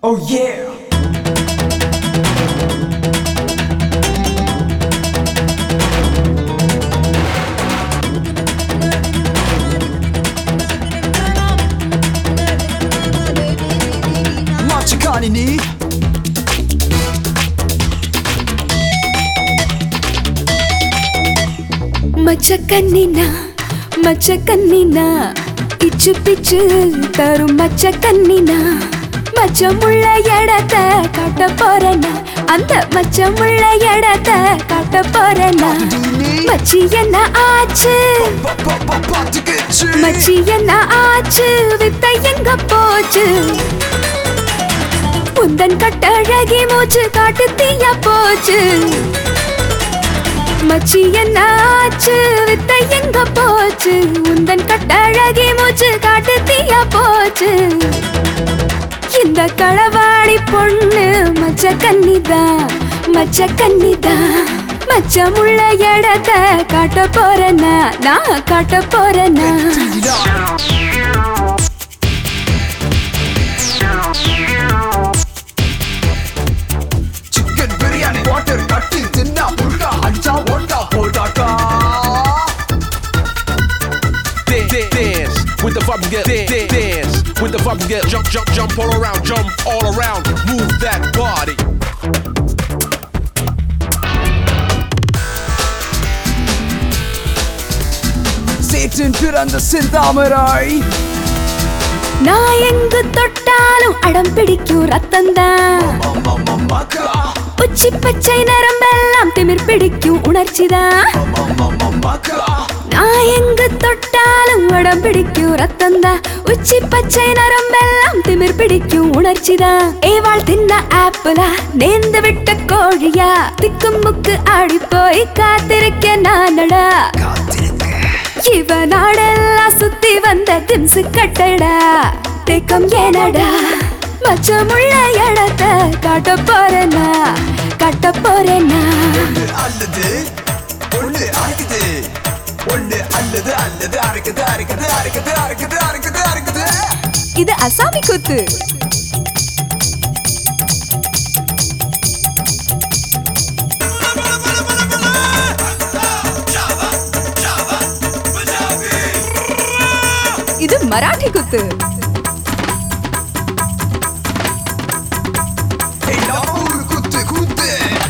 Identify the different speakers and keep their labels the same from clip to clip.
Speaker 1: Oh yeah! 마치카니니
Speaker 2: மச்ச கண்ணினா மச்ச கண்ணினா இச்சு பிச்சு தரும் மச்ச கண்ணினா மச்சமுள்ள இடத்த காட்ட போறேனா அந்த மச்சமுள்ள இடத்த காட்ட போறேனா மச்சி என்ன ஆச்சு
Speaker 1: 빠빠빠빠뜨겠지
Speaker 2: மச்சி என்ன ஆச்சு வித்த எங்க போச்சு உந்தன் கட்டழகி மூச்சு காட்டு தீயா போச்சு மச்சி என்ன ஆச்சு வித்த எங்க போச்சு உந்தன் கட்டழகி மூச்சு காட்டு தீயா போச்சு இந்த களவாடி பொண்ணு மச்ச கன்னிதான் மச்ச கன்னிதான் மச்சமுள்ள இடத்த காட்ட போறேனா நான் காட்ட போறேனா
Speaker 1: சிக்கன் பிரியாணி வாட்டர் கட்டி தின்னா புல்கா அடிச்சா ஓட்டா போட்டாக்கா
Speaker 3: dance, dance with the vibe and get dance, dance with the vibe and get jump, jump, jump all around, jump all around, move that body.
Speaker 1: சேற்றின் பிறந்த செந்தாமராய்
Speaker 2: நான் எங்கு தொட்டாலும் அடம் பிடிக்கும் ரத்தம்தான்
Speaker 1: மக்கா
Speaker 2: உச்சி பச்சை நரம்பெல்லாம் திமிர் பிடிக்கும் உணர்ச்சிதான்
Speaker 1: மக்கா
Speaker 2: நான் எங்கு தொட்டாலும் உடம் பிடிக்கும் ரத்தம்தான் உச்சி பச்சை நரம்பெல்லாம் திமிர் பிடிக்கும் உணர்ச்சிதான் ஏவாள் தின்ன ஆப்பிளா நேர்ந்து விட்ட கோழியா திக்கும் முக்கு ஆடி போய் காத்திருக்க நானடா இவ நாடெல்லாம் சுத்தி வந்த திம்சு கட்டடா தேக்கம் ஏனடா மச்சமுள்ள இடத்த காட்ட போறேனா காட்ட போறேனா
Speaker 1: அல்லது ஒண்ணு அரைக்குது ஒண்ணு அல்லது அல்லது அரைக்குது அரைக்குது அரைக்குது அரைக்குது அரைக்குது அரைக்குது
Speaker 2: இது அசாமி கூத்து இது மராட்டி குத்து
Speaker 1: ஏய், நம்ம ஊரு குத்து குத்து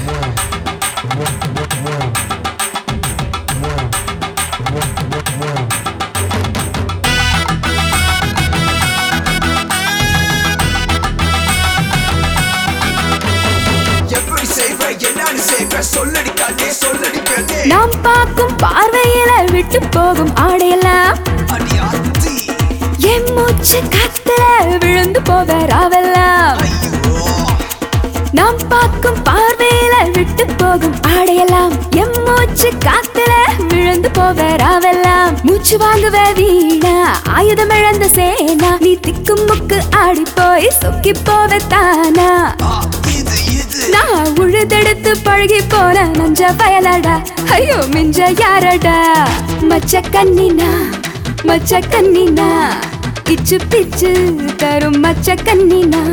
Speaker 1: எப்படி செய்வ என்னன்னு செய்வ சொல்லடி கண்ணே சொல்லடி பெண்ணே
Speaker 2: நாம் பார்க்கும் பார்வையில விட்டு போகும் ஆடையெல்லாம்
Speaker 1: அடி அத்தி
Speaker 2: என் மூச்சு காத்துல விழுந்து போக ராவெல்லாம்
Speaker 1: ஐயோ
Speaker 2: நாம் பார்க்கும் பார்வையில விட்டு போகும் ஆடையெல்லாம் எம் மூச்சு காத்துல விழுந்து போக ராவெல்லாம் மூச்சு வாங்குவ வீணா ஆயுதம் இழந்த சேனா நீ திக்கும் முக்கு ஆடி போய் சொக்கி போவ தானா
Speaker 1: ஆ, இது இது
Speaker 2: நான் உழுதெடுத்து பழகி போன நஞ்ச பயலடா ஐயோ மிஞ்ச யாரடா மச்ச கண்ணினா மச்ச கண்ணினா இச்சு பிச்சு தரும் மச்ச கண்ணினா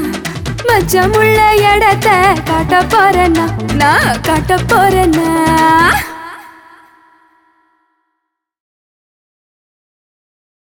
Speaker 2: மச்சமுள்ள இடத்த காட்ட போறேனா நான் காட்ட போறேனா